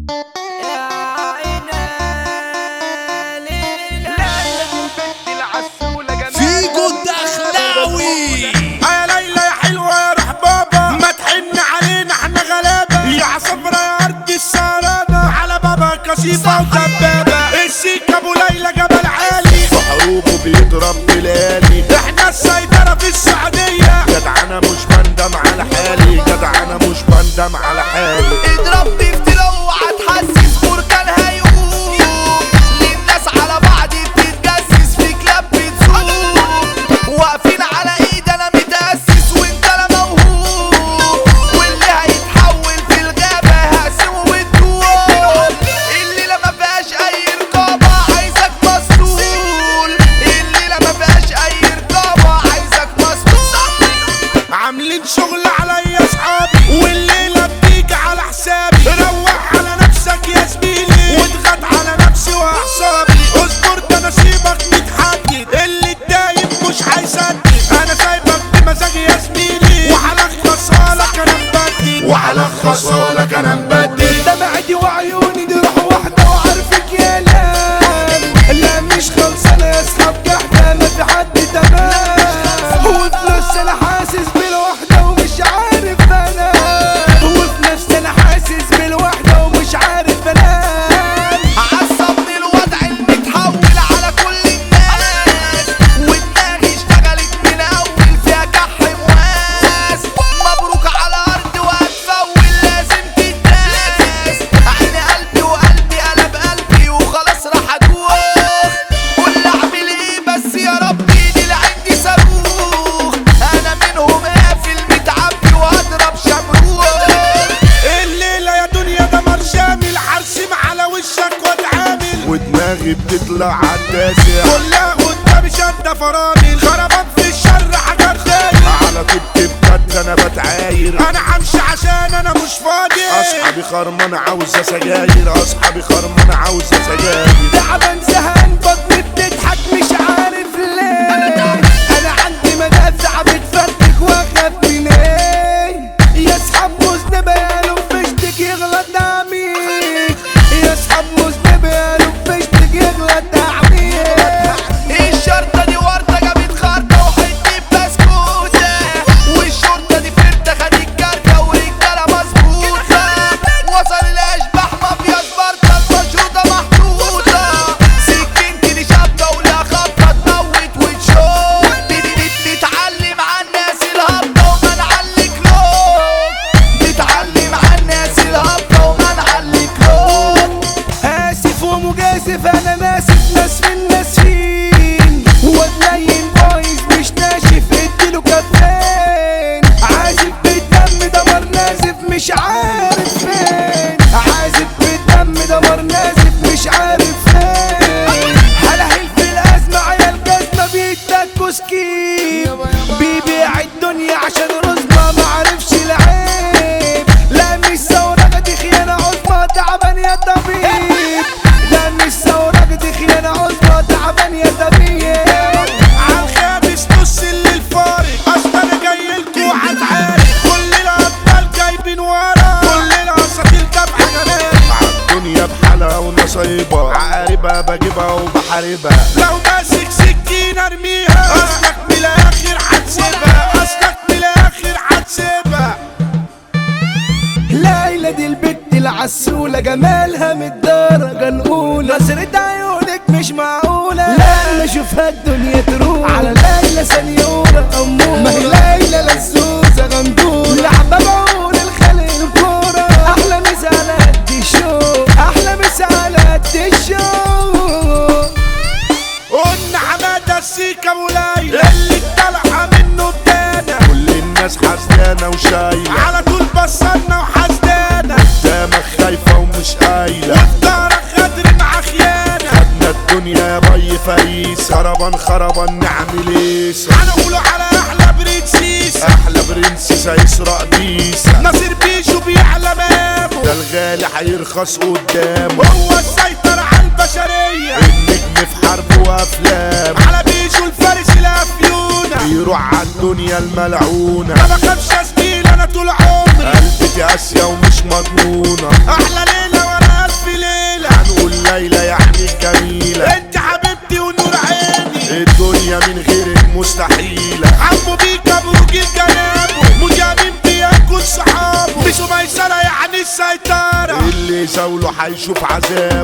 فيجو الدخلاوي يا ليلى يا حلوة يا روح بابا ما تحن علينا احنا غلابة يا عصفرة يا أرض السهرانة على بابا كشيفة ودبابة السيك أبو ليلى جبل عالي في حروبه بيضرب بلالي احنا السيطرة في السعودية جدع أنا مش بندم على حالي جدع أنا مش بندم على حالي اضرب بفتلة وهتحسس بركان هيقوم للناس على بعض بتتجسس في كلاب بتسوق واقفين على ايد انا متأسس وانت لا موهوب واللي هيتحول في الغابة هقسمه بالدول الليلة ما فيهاش اي رقابة عايزك مسطول الليلة ما فيهاش اي رقابة عايزك مسطول عاملين شغل عليا اصحابي والليله بتيجي على حسابي روح على نفسك يا زميلي واضغط على نفسي واعصابي اصبر ده نصيبك متحدد اللي دايم مش هيسدد انا سايبك بمزاجي يا زميلي وهلخصها لك انا مبدل وهلخصها لك انا مبدل دمعتي وعيوني دي روح واحدة وعارفك يا لام لا مش خلصانة يا اصحاب جحدة ما في حد تمام وفي نفسي انا حاسس بالوحدة ومش عارف انا وفي نفسي انا حاسس بالوحدة ومش عارف انام عصبني الوضع المتحول على كل الناس ودماغي اشتغلت من اول فيها كح مواس مبروك على ارض وهتفول لازم تتناس عيني قلبي وقلبي قلب قلبي وخلاص راح ادوخ قول اعمل ايه بس يا ربي دي اللي عندي صاروخ انا منهم قافل متعبي واضرب شمروخ الليله يا دنيا ده مرشامل هرسم على وشك واتعامل ودماغي بتطلع عالتاسع كلها قدامي شدة فرامل خربان في الشر حاجات تاني على طيبتي بجد انا بتعاير انا همشي عشان انا مش فاضي اصحابي خرمان عاوزة سجاير اصحابي خرمان عاوزة سجاير تعبان زهقان بطني بتضحك مش عارف ليه انا عندي مدافع بتفرتك واخاف من ايه يا اصحاب مذنب قالوا فشتك يغلط عميق يا اصحاب مذنب قالوا فشتك يغلط عميق الشرطة دي وردة جابت خردة وحتة بسكوتة والشرطة دي فردة خدت كارتة ورجالة مظبوطة وصل الأشباح مافيا سبارتا المشروطة محطوطة سكينتي دي شابكة ولا خبطة تموت وتشوك بتتعلم عن الناس الهبطة وما نعلق لوك بتتعلم عن الناس الهبطة وما نعلق لوك اسف ومجازف انا ناسف ناس من ناسفين وتلين بايظ مش ناشف اديله كفين عازف بالدم دمر نازف مش عارف فين عازف بالدم دمر نازف مش عارف فين هلهل في الازمه عيال جزمه بيتاكوا سكيب بيبيع الدنيا عشان رزمه معرفش العيب لا مش ثوره دي خيانه عظمى تعبان يا طبيب لا مش ثوره دي خيانه عظمى تعبان يا طبيب عالخامس نص اللي الفارق اصل انا جاي لكم هتعارك كل الابطال جايبين ورا كل الاساطير جابحه جمال عالدنيا بحالها ونصايبها عقاربها بجيبها وبحاربها لو ماسك سكينه ارميها اصلك من الاخر هتسيبها اصلك من الاخر هتسيبها ليلى دي البت العسولة جمالها من الدرجة الأولى نظرة عيونك مش معقولة لا اشوفها الدنيا تروح على ليلى سنيورة أمورة ما هي ليلى لزوزة غندورة لعبة بعون الخلق الكورة أحلى مسا على قد الشوق أحلى مسا على قد الشوق قلنا حمادة السيكا مولاي اللي طالعة منه بدانا كل الناس حزنانة وشايلة على طول بصلنا وحزنانة قدامك خايفة ومش قايلة وفي دارك غدر مع خيانة خدنا الدنيا يا بي فريسة خربان خربان نعمل ايه هنقوله على احلى برنسيسة احلى برنسيسة يسرق بيسة ناصر بيشو بيعلى مامه ده الغالي هيرخص قدامه هو السيطرة على البشرية النجم في حرب وافلام على بيشو الفارس الافيونة بيروح على الدنيا الملعونة ما بخافش يا زميل انا طول عمري قلبتي قاسية ومش مضمونة احلى ليلة ورا هيشوف عذاب